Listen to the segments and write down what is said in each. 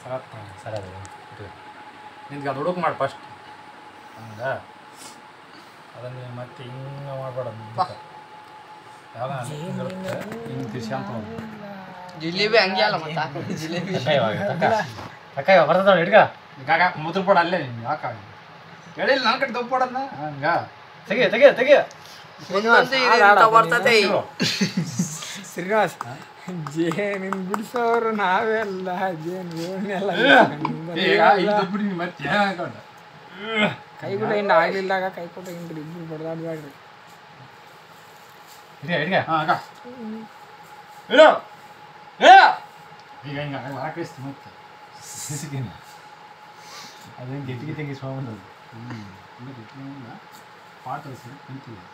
ಸಾಕು ಸರಿ ಅದು ಇದು. ನಿನ್ಗೆ ಅದು ಹುಡುಕ್ ಮಾಡಿ ಫಸ್ಟ್ ಹಂಗ ಅದನ್ನ ಮತ್ತೆ ಹಿಂಗೆ ಮಾಡ್ಬೇಡ ಯಾವಾಗ ಹಿಂಗೆ ತಿರ್ಸಿ ಅಂತ ಹೋಗು. ಜಿಲೇಬಿ ಹಂಗೆ ಅಲ್ಲ ಮತ್ತ ಜಿಲೇಬಿ ತಕ್ಕ ಇವಾಗ ತಕ್ಕ ತಕ್ಕ ಇವಾಗ ಬರ್ತದ ಹಿಡ್ಕ ಈಗ ಮುದ್ರ ಪಡ ಅಲ್ಲೇ ನೀನು ಯಾಕೆ ಹೇಳಿಲ್ಲ ನನ್ನ ಕಡೆ ತಪ್ಪಡನ್ನ ಹಂಗ ತೆಗಿ ತೆಗಿ ತೆಗಿ ಮುಂದಂತೆ ಇದು ಇಂಥ ಬರ್ತತೆ ಶ್ರೀನಿವಾಸ್ ಜೇನಿನ್ ಬಿಡಿಸೋರು ನಾವೆಲ್ಲ ಜೇನು ಓಣಿಯಲ್ಲ ಈಗ ಇದು ಬಿಡಿ ನೀನು ಮತ್ತೆ ಏನ್ ಅನ್ಕೊಂಡೆ? ಕೈ ಕೂಡ ಹಿಂಡ ಆಗ್ಲಿಲ್ದಾಗ ಕೈ ಕೊಟ್ಟು ಹಿಂಡ್ರಿ ಇಬ್ರು ಬಡ್ದಾಡ್ಬೇಡ್ರಿ ಹಿಡ್ಕ ಹಿಡ್ಕ ಹಾ, ಆಗ. ಇಡು. ಏ! ಈಗ ಹಿಂಗ ಹಾಕಿಸ್ತು ಮತ್ತೆ ಸಿಸಿತೀನಿ ಅದೇನು ಗೆಟ್ಟಿಗೆ ತೆಗಿಸ್ಕೊಂಬಂದದು ಪಾಟ್ ಹಸಿ ನಿಂತಿದೆ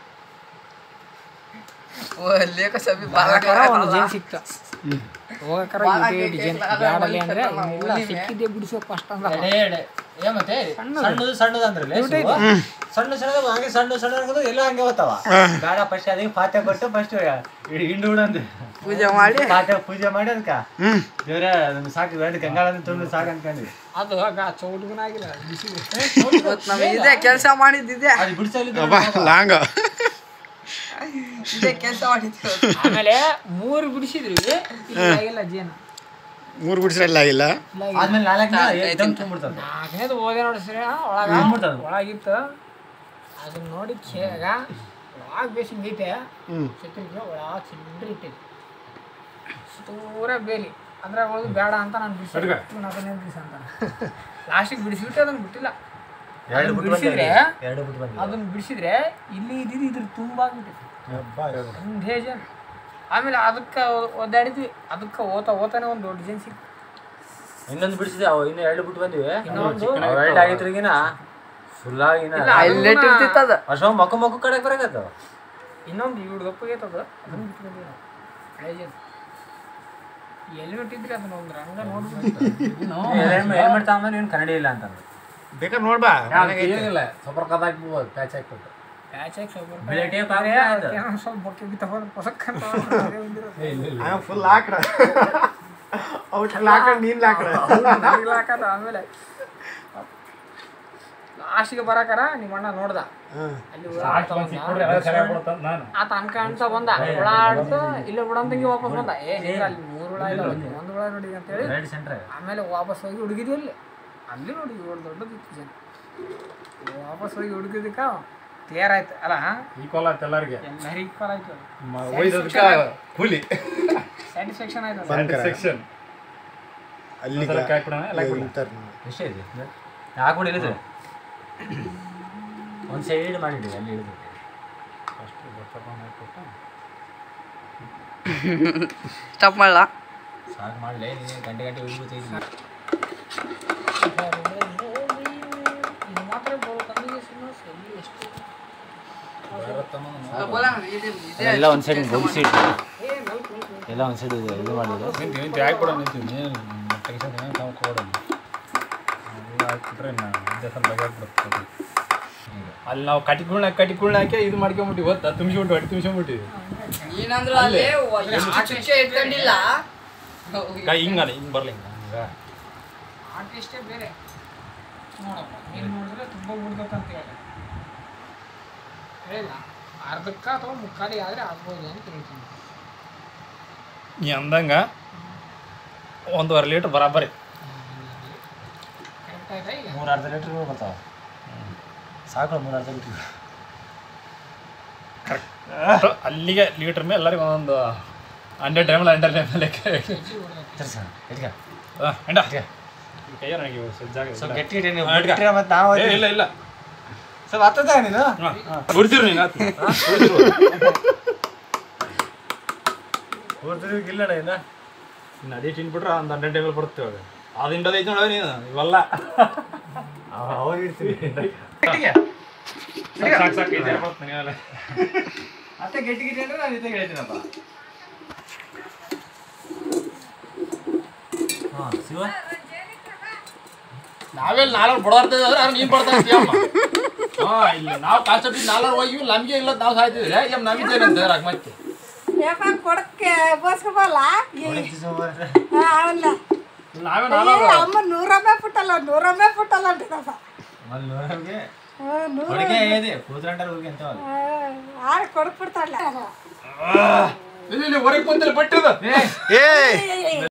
ಓ ಲೇಖ ಸಭೆ ಬಾಳ ಬಾಳಕರ ಒಂದು ಜೇನ್ ಸಿಕ್ತ ಹೋಗಕರ ಬಾಳ ಇದೇ ಕೇಕ್ ಡಿಸೈನ್ ಎಲ್ಲ ಬ್ಯಾಡಲ್ಲಿ ಅಂದ್ರೆ ಒಲಿತಾರಲ್ಲ, ಇಲ್ಲ ಒಲಿಮೆ. ಸಿಕ್ಕಿದ್ದೆ ಬಿಡಿಸೋ ಫಸ್ಟ್ ಅಂದ ಎಡೆ ಎಡೆ ಏ ಮತ್ತೆ ಸಣ್ಣದು. ಸಣ್ಣದು ಸಣ್ಣದು ಅಂದ್ರೆ ಸಣ್ಣ ಸಣ್ಣ ಹಂಗೆ ಸಣ್ಣ ಸಣ್ಣ ಅನ್ಕೋದು ಎಲ್ಲ ಹಂಗೆ ಹೋಗ್ತಾವ ಬೇಡ ಫಸ್ಟ್ ಅದಕ್ಕೆ ಪಾತ್ರೆ ಕೊಟ್ಟು ಫಸ್ಟ್ ಹಿಂಡು ಬಿಡಂದು ಪೂಜೆ ಮಾಡಿ ಪಾತ್ರೆ ಪೂಜೆ ಮಾಡಿ ಅದಕ್ಕ ದೇವ್ರ ಅದನ್ನ ಸಾಕು ಎರಡು ಗಂಗಾಳನ್ನು ತುಂಬ ಸಾಕು ಅನ್ಕೊಂಡ್ವಿ ಅದು ಆಗ ಚೌಟ್ಗುನಾಗಿಲ್ಲ ಬಿಸಿದೆ ಇವತ್ತು ನಮಗೆ ಇದೇ ಕೆಲಸ ಮಾಡಿದ್ದಿದೆ ಅದು ಬಿಡಿಸಲಿ ಲಾಂಗ ಇದೇ ಕೆಲಸ ಮಾಡಿದ್ದು ಆಮೇಲೆ ಮೂರು ಬಿಡಿಸಿದ್ರಿ ಇಲ್ಲ ಆಗಿಲ್ಲ ಜೇನು ಮೂರು ಬಿಡಿಸ್ರಲ್ಲ ಆಗಿಲ್ಲ ಇಲ್ಲ ಆಗಿಲ್ಲ. ಆದ್ಮೇಲೆ ನಾಲ್ಕು ದಮ್ ತುಂಬಿಡ್ತದೆ ನಾಲ್ಕನೇದು ಓದೆ ನೋಡಿ ಸರಿ ಒಳಗ ತುಂಬಿಡ್ತದೆ ಒಳಗಿತ್ತು ಅದನ್ನ ನೋಡಿ ಕೇಗ ಒಳಗ ಬೇಸಿ ಐತೆ ಚಿತ್ರಕ್ಕೆ ಒಳಗ ಚಿಲ್ಡ್ರಿ ಇಟ್ಟಿದೆ ಪೂರ ಬೇಲಿ ಅಂದ್ರೆ ಒಳಗೆ ಬೇಡ ಅಂತ ನಾನು ಬಿಡಿಸಿ ಅಡ್ಗ. ಅದನ್ನೇ ಬಿಡಿಸಿ ಅಂತ ಲಾಸ್ಟಿಗೆ ಬಿಡಿಸಿಬಿಟ್ಟು ಅದನ್ನ ಬಿಟ್ಟಿಲ್ಲ ಎರಡು ಅದನ್ನ ಬಿಟ್ಟು ಬಿಡಿಸಿದ್ರೆ ಬಂದಿದೆ ಎರಡು ಬಿಟ್ಟು ಬಂದಿದೆ ಅದನ್ನ ಬಿಡಿಸಿದ್ರೆ ಇಲ್ಲಿ ಇದ್ದಿದ್ದು ಇದ್ರ ತುಂಬಾಗ್ಬಿಟ್ಟಿದೆ ಒಂದೇ ಜನ ಆಮೇಲೆ ಅದಕ್ಕೆ ಒದ್ದಾಡಿದ್ವಿ ಅದಕ್ಕೆ ಓತ ಓತಾನೆ ಒಂದು ದೊಡ್ಡ ಜನ ಸಿಕ್ತು ಇನ್ನೊಂದು ಬಿಡಿಸಿದೆ ಅವು ಇನ್ನು ಎರಡು ಬಿಟ್ಟು ಬಂದಿವಿ ಇನ್ನೊಂದು ಅವು ಎರಡು ಆಗಿದ್ರಿಗಿನ ಫುಲ್ ಆಗಿನ ಇಲ್ಲ, ಹೈಲೈಟ್ ಇರ್ತಿತ್ತು ಅದು ಅಷ್ಟೊಂದು ಮಕ್ಕ ಮಕ್ಕ ಕಡೆ ಬರಕತ್ತ ಇನ್ನೊಂದು ಇವ್ರು ದಪ್ಪಗೈತೆ ಅದು ಅದನ್ನ ಬಿಟ್ಕೊಂಡಿದ್ದೀವಿ ನಾವು ಹಳೆ ಜನ ಹೆಲ್ಮೆಟ್ ಇದ್ರೆ ಅದನ್ನ ಒಂದು ರಂಗ ನೋಡ್ಬಿಟ್ಟು ಹೆಲ್ಮೆಟ್ ತಗೊಂಬ ನೀನು ಕನ್ನಡಿ ಇಲ್ಲ ಅಂತಂದು ಬೇಕಾದ್ರೆ ನೋಡ್ಬಾ ಏನಿಲ್ಲ ಸ್ವಲ್ಪ ಕದ ಹಾಕ್ಬೋದು ಪ್ಯಾಚ್ ಹಾಕ್ಬಿಟ್ಟು ಪ್ಯಾಚ್ ಹಾಕಿ ಸ್ವಲ್ಪ ಬಿಳಿ ಟೇಪ್ ಬರ್ತಾರೆ, ಹಾಕ್ಬಿಟ್ರೆ ಆಯ್ತು. ಅದಕ್ಕೆ ಏನೋ ಸ್ವಲ್ಪ ಬೊಕ್ಕೆ ಬಿತ್ತ ಹೋದ್ರೆ ಪೊಸಕ್ ಅಂತ ಅದೇ ಒಂದಿರೋದು. ಫುಲ್ ಹಾಕ್ರ ಔಟ್ ಹಾಕ್ರ ನೀನ್ ಹಾಕ್ರ ನನಗೆ ಹಾಕದ ಆಮೇಲೆ ಲಾಸ್ಟಿಗೆ ಬರಾಕರ ನಿಮ್ಮ ಅಣ್ಣ ನೋಡ್ದ ಅಲ್ಲಿ ಓಡಾಡ್ತಾ ಬಂದ. ನಾನು ಆತ ಅನ್ಕೊಂತ ಬಂದ ಹುಳಾಡ್ತು ಇಲ್ಲ ಬಿಡಂತಂಗೆ ವಾಪಸ್ ಬಂದ ಏ ನೀರು ಅಲ್ಲಿ ಮೂರು ಹುಳ ಇಲ್ಲ ಒಂದು ಹುಳ ನೋಡಿ ಅಂತ ಹೇಳಿ ರೈಟ್ ಸೆಂಟ್ರ್ ಆಮೇಲೆ ವಾಪಸ್ ಹೋಗಿ ಹುಡುಗಿದ್ವಿ ಅಲ್ಲಿ ಅಲ್ಲಿ ನೋಡಿ ಏಳು ದೊಡ್ಡದಿತ್ತು ಜನ ವಾಪಸ್ ಹೋಗಿ ಹುಡುಗಿದಕ್ಕ ಕ್ಲಿಯರ್ ಆಯ್ತು ಅಲ್ಲ ಈಕ್ವಲ್ ಆಯ್ತು ಎಲ್ಲರಿಗೆ ಎಲ್ಲರಿಗೂ ಈಕ್ವಲ್ ಆಯ್ತು ಒಯ್ದದಕ್ಕೆ ಕೂಲಿ ಸ್ಯಾಟಿಸ್ಫ್ಯಾಕ್ಷನ್ ಆಯ್ತು ಅದು. ಬಂಕರ ಸೆಕ್ಷನ್ ಅಲ್ಲಿ ಹಾಕ್ಬಿಡೋಣ ಎಲ್ಲ ಹಾಕ್ಬಿಡೋಣ ನಿಂತಾರ ಎಷ್ಟೇ ಇದೆ ಹಾಕೊಂಡು ಇಳಿದ್ರೆ ಒಂದು ಸೈಡ್ ಮಾಡಿದ್ವಿ ಅಲ್ಲಿ ಇಳಿದು ಫಸ್ಟ್ ಗೊತ್ತಪ್ಪ ಹಾಕ್ಬಿಟ್ಟು ಸ್ಟಾಪ್ ಮಾಡಲ್ಲ ಸಾಕು ಮಾಡಲೇ ನೀನು ಗಂಟೆ ಗಂಟೆ ಉಳಿಬಿಟ್ಟಿದ್ವಿ ಇದು ಮಾತ್ರ ಬಹು ಕಮ್ಮಿಗೆ ಸುಮ್ಮನೆ ಸರಿ ಎಷ್ಟು ಎಲ್ಲ ಒಂದು ಸೈಡ್ ಮುಗಿಸಿಟ್ಟು ಎಲ್ಲ ಒಂದು ಸೈಡ್ ಇದು ಮಾಡಿದ್ರು ನಿಂತು ನಿಂತು ಹಾಕ್ಬಿಡೋಣ ನಿಂತು ನೀನು ತೆಗಿಸೋದು ನಾವು ಕೊಡೋಣ ಎಲ್ಲ ಹಾಕ್ಬಿಟ್ರೆ ನಾನು ಒಂದೇ ಸಲ ಬಗೆಹರ್ಬಿಡುತ್ತೆ ಅಲ್ಲಿ ನಾವು ಕಟಿಗಳ್ನ ಕಟಿಗಳ್ನ ಹಾಕಿ ಇದು ಮಾಡ್ಕೊಂಬಿಟ್ಟು ಗೊತ್ತಾ ತುಂಬಿಸ್ಬಿಟ್ಟು ಹೊಟ್ಟೆ ತುಂಬಿಸ್ಬಿಟ್ಟಿವಿ ನೀನಂದ್ರೆ ಅಲ್ಲಿ ಆಟಿಕೆ ಇಟ್ಕೊಂಡಿಲ್ಲ ಕೈ ಹಿಂಗಲ್ಲ ಹಿಂಗೆ ಬರಲಿ ಹಿಂಗೆ ಹಂಗ ಆರ್ಟಿಸ್ಟೇ ಬೇರೆ ನೋಡಪ್ಪ ನೀನು ನೋಡಿದ್ರೆ ತುಂಬ ಉಳ್ದತ್ತ ಅಂತ ಹೇಳಿ ಹೇಳಿಲ್ಲ ಅರ್ಧಕ್ಕ ಅಥವಾ ಮುಕ್ಕಾಲಿ ಆದರೆ ಆಗ್ಬೋದು ಅಂತ ಹೇಳ್ತೀನಿ ನೀ ಅಂದಂಗ ಒಂದೂವರೆ ಲೀಟ್ರ್ ಬರಾಬರಿ ಕರೆಕ್ಟ್ ಆಯ್ತಾ ಈಗ ಮೂರು ಅರ್ಧ ಲೀಟ್ರ್ ಬರ್ತಾವೆ ಸಾಕು ಮೂರು ಅರ್ಧ ಲೀಟ್ರ್ ಅಲ್ಲಿಗೆ ಲೀಟ್ರ್ ಮೇಲೆ ಎಲ್ಲರಿಗೂ ಒಂದೊಂದು ಹಂಡ್ರೆಡ್ ಟೈಮಲ್ಲಿ ಹಂಡ್ರೆಡ್ ಟೈಮ್ ಲೆಕ್ಕ ಹೆಚ್ಚು ಹೊಡ್ದೈತೆ. ಸರಿ ಸರ್ ಎಡ್ಗ ಆ, ಹೆಂಡ ಕೈಯ ನನಗೆ ಇವು ಸ್ವಲ್ಪ ಜಾಗ ಸ್ವಲ್ಪ ಇಲ್ಲ. ಗಟ್ಟಿ ಇಡಿ ನೀವು ಹಾ, ಇಡ್ಕ. ಬಿಟ್ರೆ ಮತ್ತೆ ನಾವು ಏ, ಇಲ್ಲ ಇಲ್ಲ ಸ್ವಲ್ಪ ಹತ್ತದ ನೀನು ಉಡ್ತಿರು ನೀನು ಆತು. ಇಲ್ಲಣ್ಣ ಇನ್ನ ಇನ್ನು ಅದೇ ತಿನ್ಬಿಟ್ರೆ ಒಂದು ಹಂಡ್ರೆಡ್ ಟೇಬಲ್ ಬರುತ್ತೆ ಇವಾಗ ಅದು ಇಂಡದ ಐತೆ ನೋಡ ನೀನು ಇವೆಲ್ಲ ಅವಾಗ ಇಡ್ತೀವಿ ಸಾಕು, ಸಾಕು ಸಾಕು ಇದೆ ಬರುತ್ತೆ ನನಗೆಲ್ಲ. ಮತ್ತೆ ಗಟ್ಟಿ ಗಿಟ್ಟಿ ಅಂದ್ರೆ ನಾನು ಜೊತೆಗೆ ಹೇಳ್ತೀನಪ್ಪ ಹಾಂ ಶಿವ ನಾವೆಲ್ಲ ನಾಲ್ವರು ಬಡವಾರ್ತಿದ್ರೆ ಅವ್ರು ನೀನು ಬಡ್ತಾ ಇದ್ದೀಯಮ್ಮ ಹಾಂ ಇಲ್ಲ ನಾವು ಕಾನ್ಸೆಪ್ಟ್ ನಾಲ್ವರು ಹೋಗಿ ನಮಗೆ ಇಲ್ಲ ನಾವು ಸಾಯ್ತಿದ್ರೆ ಏಮ್ ನಮಿದ್ದೇನಂತ ರಾಗ ಮತ್ತೆ ಯಾಕಂದ್ರೆ ಕೊಡಕ್ಕೆ ಬೋಸ್ಕೊಬಲ್ಲ ಹೊಡಿತಿ ಸೋಮವಾರ ಅವಲ್ಲ ನಾವೇ ಏ, ನಾನು ಅಮ್ಮ ನೂರೊಮ್ಮೆ ಪುಟ್ಟಲ್ಲ ನೂರೊಮ್ಮೆ ಪುಟ್ಟಲ್ಲ ಅಂತಿದ್ದಪ್ಪ ಮಲ್ಲಿ ನೂರವ್ಗೆ ಆ, ನೂರ ಹುಡುಗಿ ಇದೆ ಕೂತ್ಕೊಂಡ್ರೆ ಹುಡುಗಿ ಅಂತ ಆರು ಕೊಡ್ಬಿಡ್ತಾಳೆ ಇಲ್ಲಿ ಹೊರಗೆ ಬಂದಲ್ಲಿ ಬಟ್ಟದ ಏ